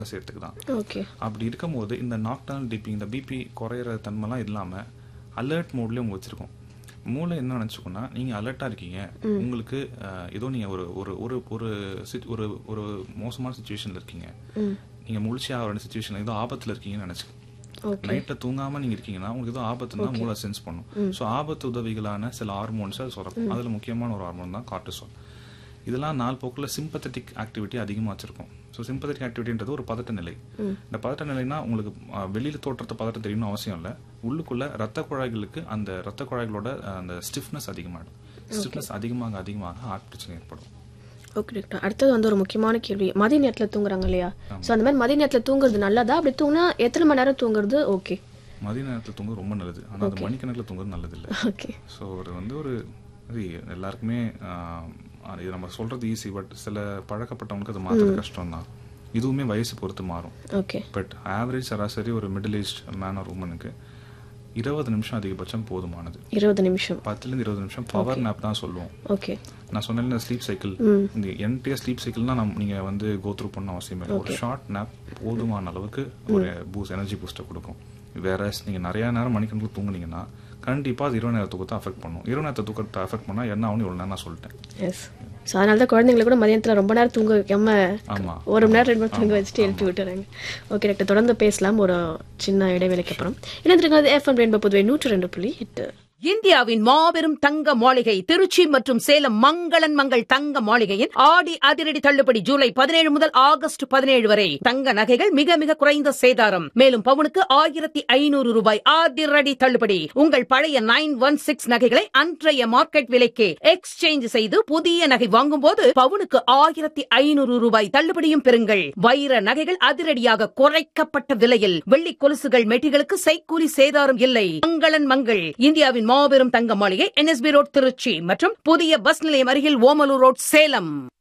சேர்த்துக்கு தான் ஓகே அப்படி இருக்கும்போது இந்த நாக்டால் டிபி இந்த பிபி குறையிற தன்மைலாம் இல்லாமல் அலர்ட் மோட்லேயும் வச்சிருக்கோம் மூளை என்ன நினச்சிக்கோன்னா நீங்கள் அலர்ட்டாக இருக்கீங்க உங்களுக்கு அஹ், ஏதோ நீங்கள் ஒரு ஒரு ஒரு ஒரு sit- ஒரு ஒரு மோசமான சுச்சுவேஷனில் இருக்கீங்க நீங்கள் முழிச்சு ஆகிற சுச்சுவேஷன் ஏதோ ஆபத்தில் இருக்கீங்கன்னு நினச்சிக்கோ ஓகே நைட்ல தூங்காம நீங்க இருக்கீங்கன்னா உங்களுக்கு ஏதோ ஆபத்துனா மூளை சென்ஸ் பண்ணும் ஸோ ஆபத்து உதவிகளான சில ஹார்மோன்ஸ் அது சுரக்கும் அதுல முக்கியமான ஒரு ஹார்மோன் தான் கார்டிசோல் இதெல்லாம் நாள் போக்குல சிம்பத்தட்டிக் ஆக்டிவிட்டி அதிகமாக வச்சிருக்கும் ஸோ சிம்பத்தட்டிக் ஆக்டிவிட்டின்றது ஒரு பதட்ட நிலை இந்த பதட்ட நிலைனா உங்களுக்கு அஹ், வெளியில தோற்றத்தை பதட்டம் தெரியணும்னு அவசியம் இல்லை உள்ளுக்குள்ள ரத்த குழாய்களுக்கு அந்த ரத்த குழாய்களோட அஹ், அந்த ஸ்டிஃப்னஸ் அதிகமாகிடும் ஸ்டிஃப்னஸ் அதிகமாக அதிகமாக ஹார்ட் பிரச்சனை ஏற்படும் ஓகே டாக்டர் அடுத்தது வந்து ஒரு முக்கியமான கேள்வி மதிய நேரத்துல தூங்குறாங்க இல்லையா ஸோ அந்த மாதிரி மதிய நேரத்துல தூங்குறது நல்லதா அப்படி தூங்கினா எத்தனை மணி நேரம் தூங்குறது ஓகே மதிய நேரத்தில் தூங்குறது ரொம்ப நல்லது ஆனால் அது மணிக்கணக்கில் தூங்குறது நல்லது இல்லை ஓகே ஸோ ஒரு வந்து ஒரு இது எல்லாருக்குமே ஆஹ், அது நம்ம சொல்றது ஈஸி பட் சில பழக்கப்பட்டவங்களுக்கு அது மாற்றுறது கஷ்டம் தான் இதுவுமே வயசு பொறுத்து மாறும் ஓகே பட் ஆவரேஜ் சராசரி ஒரு மிடில் ஏஜ் மேன் ஆர் உமனுக்கு இருபது நிமிஷம் அதிகபட்சம் போதுமானது இருபது நிமிஷம் பத்துலேருந்து இருபது நிமிஷம் பவர் நேப் தான் சொல்லுவோம் ஓகே நான் சொன்னேன் ஸ்லீப் சைக்கிள் இந்த என்டையர் ஸ்லீப் சைக்கிள்னா நம்ம நீங்க வந்து கோ த்ரூ பண்ண அவசியம் இல்லை ஒரு ஷார்ட் நேப் போதுமான அளவுக்கு ஒரு பூஸ்ட் எனர்ஜி பூஸ்ட்டை கொடுக்கும் வேற நீங்க நிறைய நேரம் மணிக்கணக்கில் தூங்குனீங்கன்னா கண்டிப்பா அது இரவு நேர தூக்கத்தை அஃபெக்ட் பண்ணும் இரவு நேரத்தை தூக்கத்தை அஃபெக்ட் பண்ணா என்ன ஆகும் இவ்வளவு நேரம் நான் சொல்லிட்டேன் எஸ் ஸோ அதனால தான் குழந்தைங்களை கூட மதியத்தில் ரொம்ப நேரம் தூங்க வைக்காம ஆமா ஒரு மணி நேரம் ரெண்டு மணி நேரம் தூங்க வச்சுட்டு எழுப்பி விட்டுறாங்க ஓகே டாக்டர் தொடர்ந்து பேசலாம் ஒரு சின்ன இடைவேளைக்கு அப்புறம் இணைந்திருக்கிறது எஃப்எம் ரெண்டு புதுவை நூற்று ரெண்டு புள்ளி எட்டு இந்தியாவின் மாபெரும் தங்க மாளிகை திருச்சி மற்றும் சேலம் மங்களன் மங்கள் தங்க மாளிகையின் ஆடி அதிரடி தள்ளுபடி ஜூலை பதினேழு முதல் ஆகஸ்ட் பதினேழு வரை தங்க நகைகள் மிக மிக குறைந்த சேதாரம் மேலும் பவுனுக்கு ஆயிரத்தி ஐநூறு ரூபாய் அதிரடி தள்ளுபடி உங்கள் பழைய நைன் ஒன் சிக்ஸ் நகைகளை அன்றைய மார்க்கெட் விலைக்கு எக்ஸ்சேஞ்ச் செய்து புதிய நகை வாங்கும்போது பவுனுக்கு ஆயிரத்தி ஐநூறு ரூபாய் தள்ளுபடியும் பெறுங்கள் வைர நகைகள் அதிரடியாக குறைக்கப்பட்ட விலையில் வெள்ளி கொலுசுகள் மெட்டிகளுக்கு செய்கூலி சேதாரம் இல்லை மங்களன் மங்கள் இந்தியாவின் மாபெரும் தங்க மாளிகை என்எஸ்பி ரோட் திருச்சி மற்றும் புதிய பஸ் நிலையம் அருகில் ஓமலூர் ரோட் சேலம்